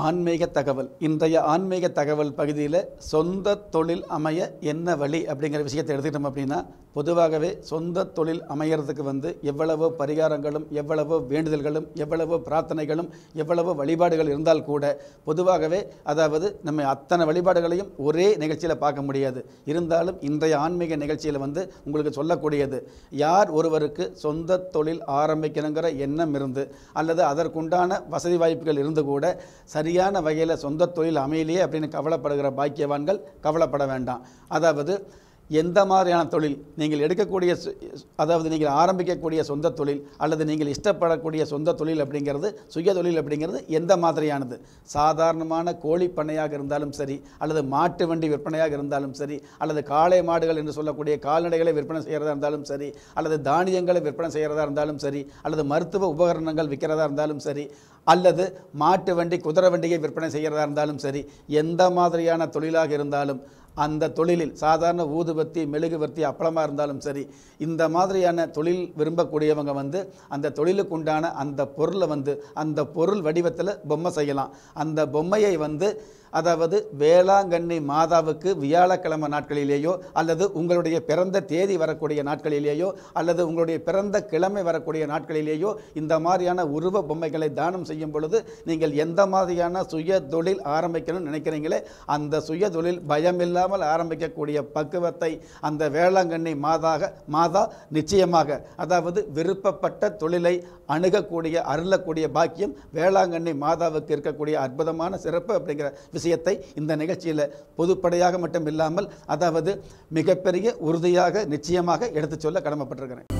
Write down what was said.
ஆன்மீக தகவல் இன்றைய ஆன்மீக தகவல் பகுதியில் சொந்த தொழில் அமைய என்ன வழி அப்படிங்கிற விஷயத்தை எடுத்துக்கிட்டோம் அப்படின்னா பொதுவாகவே சொந்த தொழில் அமையறதுக்கு வந்து எவ்வளவோ பரிகாரங்களும் எவ்வளவோ வேண்டுதல்களும் எவ்வளவோ பிரார்த்தனைகளும் எவ்வளவோ வழிபாடுகள் இருந்தால் கூட பொதுவாகவே அதாவது நம்ம அத்தனை வழிபாடுகளையும் ஒரே நிகழ்ச்சியில் பார்க்க முடியாது இருந்தாலும் இன்றைய ஆன்மீக நிகழ்ச்சியில் வந்து உங்களுக்கு சொல்லக்கூடியது யார் ஒருவருக்கு சொந்த தொழில் ஆரம்பிக்கணுங்கிற எண்ணம் இருந்து அல்லது அதற்குண்டான வசதி வாய்ப்புகள் இருந்து கூட சரியான வகையில் சொந்த தொழில் அமையலையே அப்படின்னு கவலைப்படுகிற பாக்கியவான்கள் கவலைப்பட வேண்டாம் அதாவது எந்த மாதிரியான தொழில் நீங்கள் எடுக்கக்கூடிய சு- அதாவது நீங்கள் ஆரம்பிக்கக்கூடிய சொந்த தொழில் அல்லது நீங்கள் இஷ்டப்படக்கூடிய சொந்த தொழில் அப்படிங்கிறது சுய தொழில் அப்படிங்கிறது எந்த மாதிரியானது சாதாரணமான கோழி பண்ணையாக இருந்தாலும் சரி அல்லது மாட்டு வண்டி விற்பனையாக இருந்தாலும் சரி அல்லது காளை மாடுகள் என்று சொல்லக்கூடிய கால்நடைகளை விற்பனை செய்கிறதா இருந்தாலும் சரி அல்லது தானியங்களை விற்பனை செய்கிறதா இருந்தாலும் சரி அல்லது மருத்துவ உபகரணங்கள் விற்கிறதா இருந்தாலும் சரி அல்லது மாட்டு வண்டி குதிரை வண்டியை விற்பனை செய்கிறதா இருந்தாலும் சரி எந்த மாதிரியான தொழிலாக இருந்தாலும் அந்த தொழிலில் சாதாரண ஊதுபத்தி மெழுகுவர்த்தி அப்பளமாக இருந்தாலும் சரி இந்த மாதிரியான தொழில் விரும்பக்கூடியவங்க வந்து அந்த தொழிலுக்கு உண்டான அந்த பொருளை வந்து அந்த பொருள் வடிவத்தில் பொம்மை செய்யலாம் அந்த பொம்மையை வந்து அதாவது வேளாங்கண்ணி மாதாவுக்கு வியாழக்கிழமை நாட்களிலேயோ அல்லது உங்களுடைய பிறந்த தேதி வரக்கூடிய நாட்களிலேயோ அல்லது உங்களுடைய பிறந்த கிழமை வரக்கூடிய நாட்களிலேயோ இந்த மாதிரியான உருவ பொம்மைகளை தானம் செய்யும் பொழுது நீங்கள் எந்த மாதிரியான சுய தொழில் ஆரம்பிக்கணும்னு நினைக்கிறீங்களே அந்த சுய தொழில் பயமில்லாமல் ஆரம்பிக்கக்கூடிய பக்குவத்தை அந்த வேளாங்கண்ணி மாதாக மாதா நிச்சயமாக அதாவது விருப்பப்பட்ட தொழிலை அணுகக்கூடிய அருளக்கூடிய பாக்கியம் வேளாங்கண்ணி மாதாவுக்கு இருக்கக்கூடிய அற்புதமான சிறப்பு அப்படிங்கிற விஷயத்தை இந்த நிகழ்ச்சியில் பொதுப்படையாக மட்டும் இல்லாமல் அதாவது மிகப்பெரிய உறுதியாக நிச்சயமாக எடுத்துச் சொல்ல கடமைப்பட்டிருக்கிறேன்